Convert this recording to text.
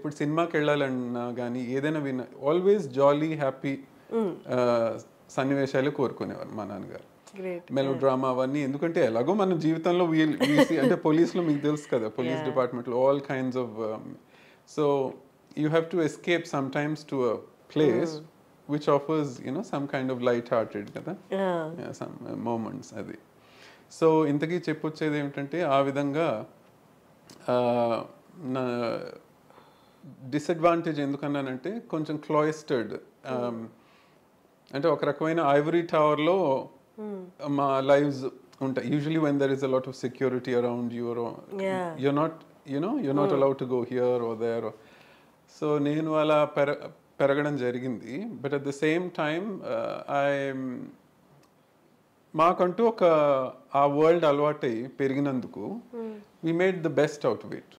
ఇప్పుడు సినిమాకి వెళ్ళాలన్నా కానీ ఏదైనా విన ఆల్వేస్ జాలీ హ్యాపీ సన్నివేశాలు కోరుకునేవారు మా నాన్నగారు గ్రేట్ మెలో డ్రామా అవన్నీ ఎందుకంటే ఎలాగో మన జీవితంలో we- we see- అంటే పోలీస్లో మీకు తెలుసు కదా పోలీస్ డిపార్ట్మెంట్లో all kinds of so you have to escape sometimes to a place which offers you know some kind of light hearted కదా సమ్ మూమెంట్స్ అది సో ఇంతకీ చెప్పొచ్చేది ఏమిటంటే ఆ విధంగా ఆ, నా డిసడ్వాంటేజ్ ఎందుకన్నానంటే కొంచెం క్లాయిస్టర్డ్ అంటే ఒక రకమైన ఐవరీ టవర్లో మా లైవ్స్ ఉంటాయి usually when there is a lot of security around your Yeah. you're not you know you're not allowed to go here or there so నేను అలా పెర పెరగడం జరిగింది but at the same time I మాకంటూ ఒక ఆ వరల్డ్ అలవాటై పెరిగినందుకు we made the best out of it